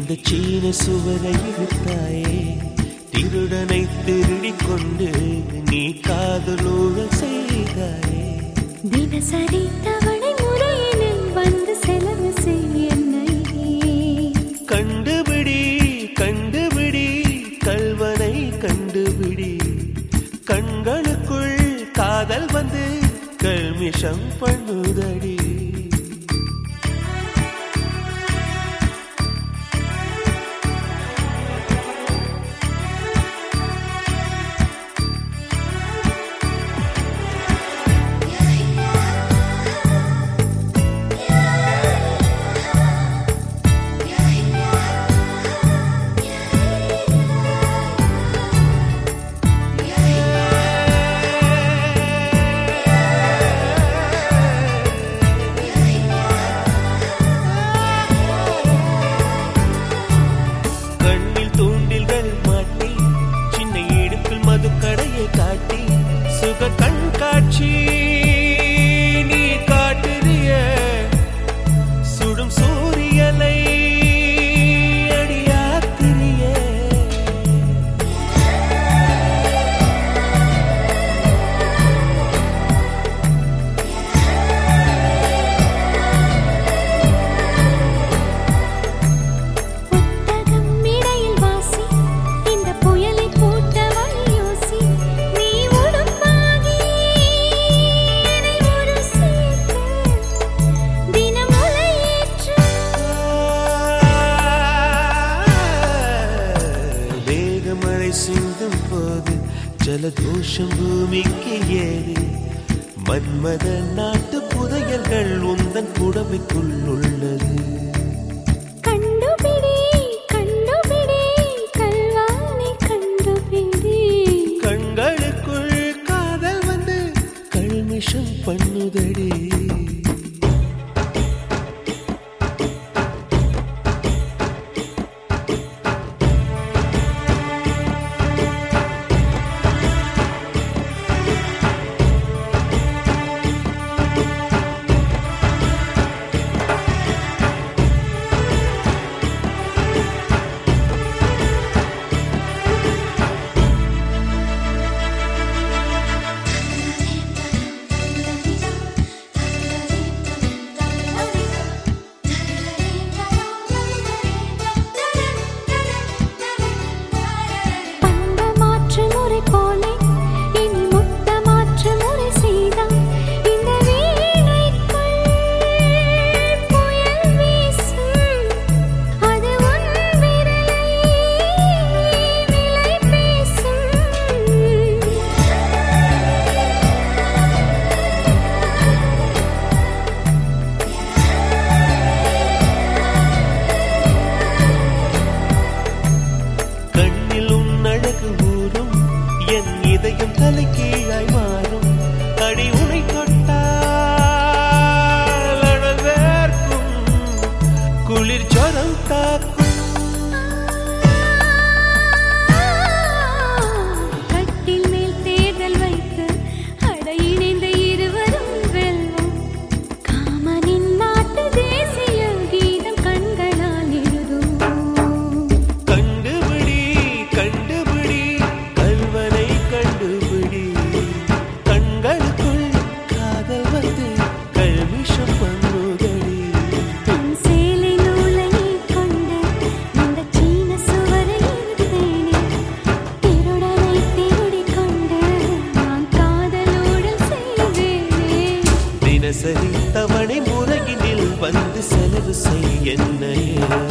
இந்த சீன சுவரை இழுத்தாயே திருடனை திருடிக் கொண்டு நீ காதலோடு செய்தாயே தினசரி தவணை முறையினில் வந்து செலவு செய்ய என்னையே கண்டுபிடி கண்டுபிடி கல்வனை கண்டுபிடி கண்களுக்குள் காதல் வந்து கல்மிஷம் பண்ணுதடி கண்ணில் தூண்டில்கள் மாட்டி சின்ன இடுப்பில் மதுக்கடையை காட்டி சுக கண்காட்சி நீ காட்டுறிய சுடும் சூரியனை அடியாத்திரியே புத்தகம் இடையில் வாசி இந்த புயலை போட்ட வழி யோசி நீ உடுப்பாகி என்னை ஒரு சேர்த்து தினம் உலையேற்று வேகமழை சிந்தும் போது ஜலதோஷம் பூமிக்கு ஏறு மன்மத நாட்டு புதையல்கள் உந்தன் புடவைக்குள் உள்ளது கண்டுபிடி கண்டுபிடி கல்வானை கண்டுபிடி கண்களுக்குள் காதல் வந்து கல்மிஷம் பண்ணுதடி பண்ட மாற்று முறை போலே இனி முத்த மாற்று முறை செய்தால் இந்த வீணைக்குள் புயல் வீசும் அது உன் விரலை விலை பேசும் கண்ணில் உன் அழகு ஊறும் என் இதயம் தலை கீழாய் மாறும் அடி உனை தொட்டால் அனல் வேர்க்கும் குளிர் ஜரம் தாக்கும் கட்டில் மேல் தேர்தல் வைத்து அட இணைந்த இருவரும் வெல்வோம் காமனின் நாட்டு தேசிய கீதம் கண்களால் எழுதுவோம் கண்டுபிடி கண்டுபிடி கல்வனை கண்டுபிடி கண்களுக்குள் காதல் வந்து கல்மிஷம் பண்ணுதடி தன் சேலை நூலை கொண்டு இந்த சீன சுவரை இழுத்தேனே திருடனை திருடிக் கொண்டு நான் காதலோடு செய்வேனே தினசரி தவணை முறையினில் வந்து செலவு செய் என்னையே